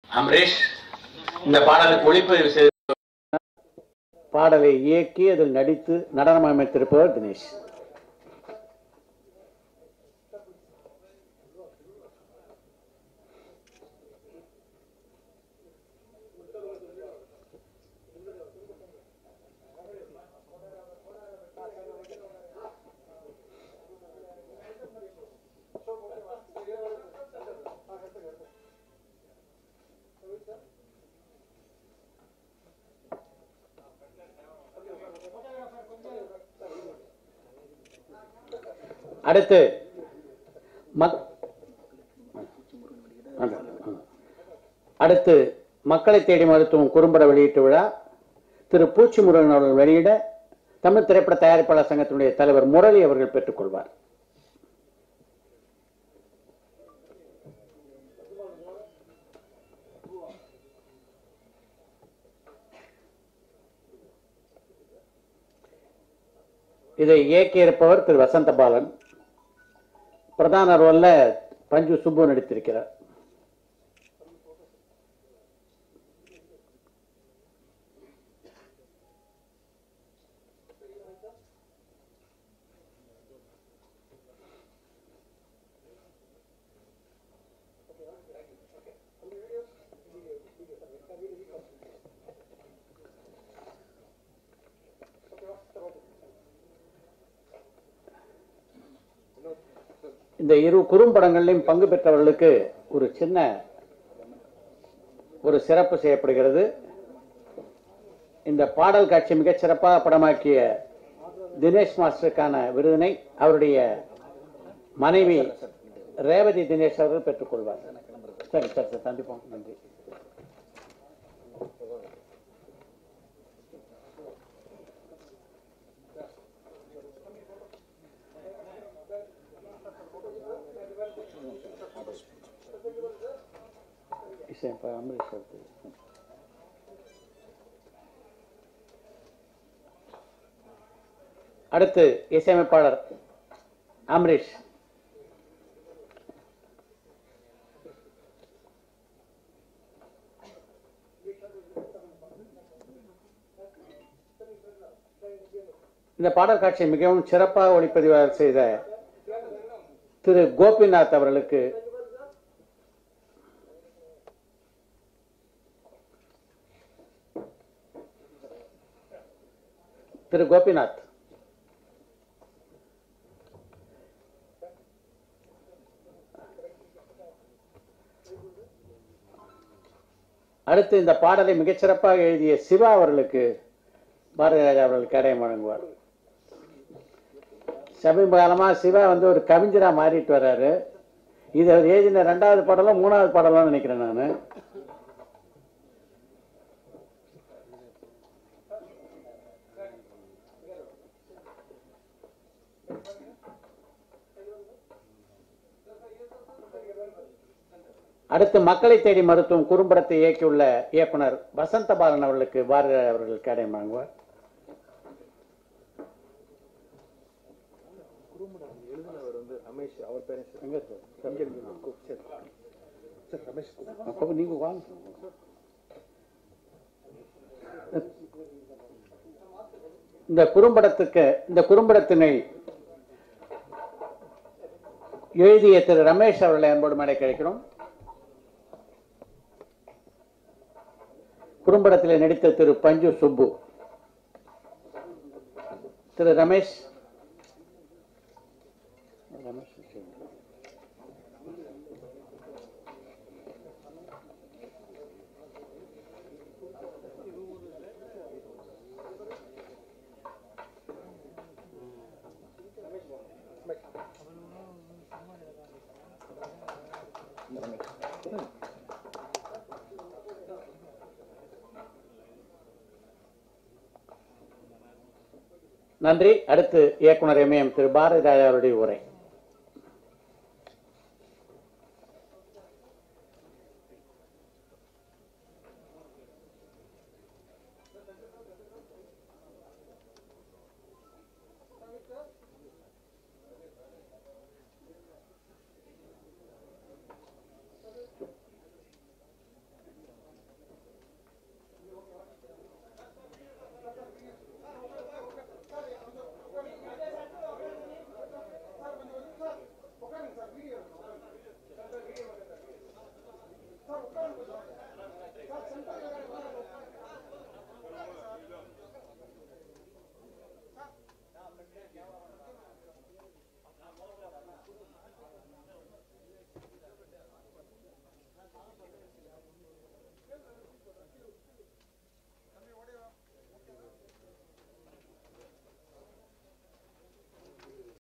அமரேஷ் இந்த பாடலுக்கு ஒளிப்பதிவு செய்து பாடலை இயக்கி அதில் நடித்து நடனம் அமைத்திருப்பவர் தினேஷ் அடுத்து மக்- அடுத்து மக்களை தேடி மருத்துவம் குறும்பட வெளியீட்டு விழா திரு பூச்சி முருகன் அவர்கள் வெளியிட தமிழ் திரைப்பட தயாரிப்பாளர் சங்கத்தினுடைய தலைவர் முரளி அவர்கள் பெற்றுக்கொள்வார் இதை இயக்கியிருப்பவர் திரு வசந்த பாலன் பிரதான ரோல்ல பஞ்சு சுப்பு நடித்திருக்கிறார் இந்த இரு குறும்படங்களிலும் பங்கு பெற்றவர்களுக்கு ஒரு சின்ன ஒரு சிறப்பு செய்யப்படுகிறது இந்த பாடல் காட்சி மிகச் சிறப்பாக படமாக்கிய தினேஷ் மாஸ்டருக்கான விருதினை அவருடைய மனைவி ரேவதி தினேஷ் அவர்கள் பெற்றுக்கொள்வார் சரி சரி சரி சந்திப்போம் நன்றி இசையப்பா அமரீஷ் அவர்கள். அடுத்து இசையமைப்பாளர் அமரீஷ் இந்த பாடல் காட்சியை மிகவும் சிறப்பாக ஒளிப்பதிவு செய்த திரு கோபிநாத் அவர்களுக்கு திரு கோபிநாத் அடுத்து இந்த பாடலை மிகச்சிறப்பாக எழுதிய சிவா அவர்களுக்கு பாரதி ராஜா அவர்கள் கேடயம் வழங்குவார் சமீப காலமா சிவா வந்து ஒரு கவிஞரா மாறிட்டு வர்றாரு இது அவர் எழுதின ரெண்டாவது பாடலும் மூணாவது பாடலும் நினைக்கிறேன் நான் அடுத்து மக்களை தேடி மருத்துவம் குறும்படத்தை இயக்கியுள்ள இயக்குனர் வசந்த பாலன் அவர்களுக்கு பாரதி ராஜா அவர்கள் கேடயம் வழங்குவார் எங்க இருக்கு? அப்ப நீங்க வாங்க இந்த குறும்படத்துக்கு இந்த குறும்படத்தினை எழுதிய திரு ரமேஷ் அவர்களை அன்போடு மேடை கிடைக்கிறோம் குறும்படத்தில் நடித்த திரு பஞ்சு சுப்பு திரு ரமேஷ் ரமேஷ் நன்றி அடுத்து இயக்குனர் எம்ஏஎம் திரு பாரதி ராஜா அவருடைய உரை